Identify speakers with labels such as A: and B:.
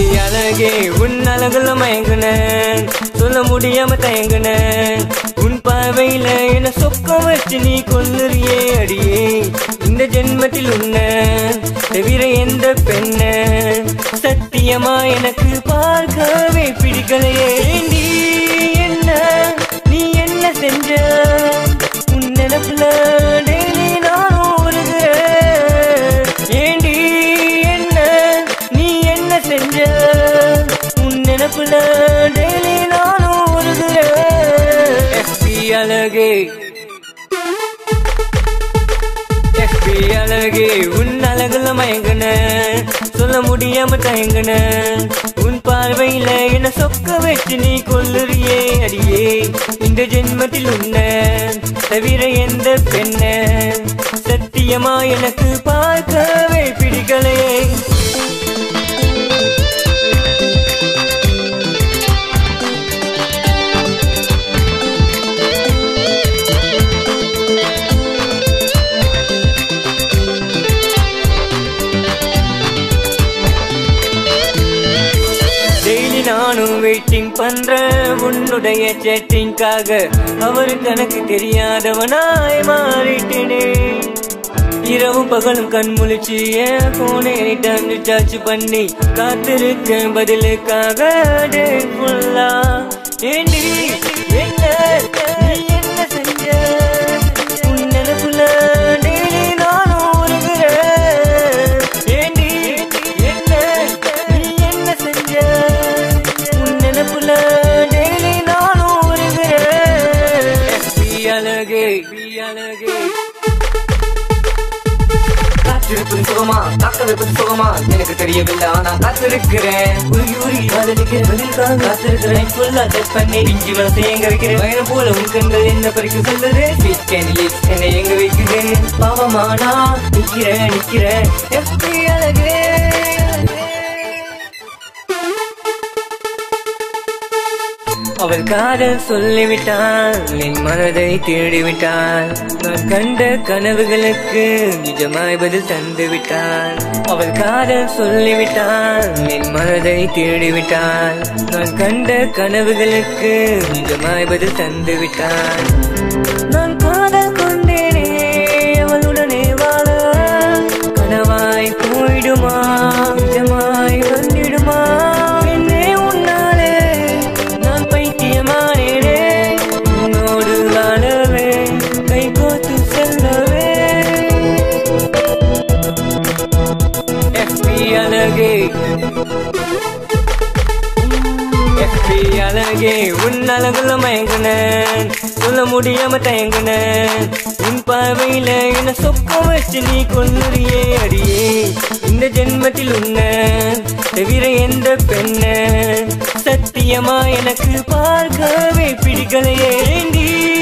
A: அழகே உன் அழகுல மயங்குனேன் சொல்ல முடியாம தயங்குனேன் உன் பார்வையில என்ன சொக்க வச்சு நீ கொல்லுறியே அடியே இந்த ஜென்மத்தில் உன்ன தவிர எந்த பெண்ண சத்தியமா எனக்கு பார்க்கவே பிடிக்கலையே நீ என்ன நீ என்ன செஞ்ச உன் நினப்புல டெய்லி நானும் உருகுறேன் ஏண்டி என்ன நீ என்ன செஞ்ச உன் நினப்புல டெய்லி நானும் உருகுறேன் எஸ்பி அழகே எஸ்பி அழகே உன் அழகுல மயங்குன சொல்ல முடியாம தயங்குன உன் பார்வையில என்ன சொக்க வச்சு நீ கொல்லுறியே அடியே இந்த ஜென்மத்தில் உன்ன தவிர எந்த பெண்ண சத்தியமா எனக்கு பார்க்கவே பிடிக்கலையே டெய்லி நானும் வெயிட்டிங் பண்றேன் உன்னுடைய சேட்டிங்காக அவருக்கு எனக்கு தெரியாதவனாய் மாறிட்டேனே இரவும் பகலும் கண் முழிச்சு என் போனை ரிட்டர்ன் ரீசார்ஜ் பண்ணி காத்திருக்கேன் பதிலுக்காக டே ஃபுல்லா ஏண்டி என்ன நீ என்ன செஞ்ச உன் நினைப்புல டெய்லி நானும் உருகுறேன் ஏண்டி என்ன நீ என்ன செஞ்ச உன் நினைப்புல டெய்லி நானும் உருகுறேன் எஸ்பி அழகே பி அழகே
B: காத்திருப்பது சுகமா காக்க வைப்பது சுகமா எனக்கு தெரியவில்லை ஆனா காத்திருக்கிறேன்
A: உருகி உருகி காதலிக்கிறேன் பதிலுக்காக காத்திருக்கிறேன் ஃபுல்லா டச் பண்ணி இஞ்சி மனசை எங்க வைக்கிறேன் வயனம் போல உன் கண்கள் என்ன பறிக்க சொல்லுது ஸ்வீட் கேண்டி லிப்ஸ் என்னை எங்க வைக்குது பாவமானா நிக்கிறேன் நிக்கிறேன் எப்படி அழகே அவள் காதல் சொல்லிவிட்டாள் என் மனதை தேடிவிட்டாள் நான் கண்ட கனவுகளுக்கு நிஜமாய் பதில் தந்து விட்டாள் அவள் காதல் சொல்லிவிட்டாள் என் மனதை தேடிவிட்டாள் நான் கண்ட கனவுகளுக்கு நிஜமாய் பதில் தந்து விட்டாள் நான் காதல் கொண்டேனே அவளுடனே வாழ கனவாய் போயிடுமா நிஜமாய் வந்திடுமா என்னே உன்னாலே நான் பைத்தியமானேனே உன்னோடு வாழவே கை கோத்து செல்லவே எஃபி அழகே எஃபி அழகே உன் அழகுல மயங்குனேன் சொல்ல முடியாம தயங்குனேன் உன் பார்வையில என்ன சொக்க வச்சு நீ கொல்லுறியே அடியே இந்த ஜென்மத்தில் உன்ன தவிர எந்த பெண்ண சத்தியமா எனக்கு பார்க்கவே பிடிக்கலையே ஏண்டி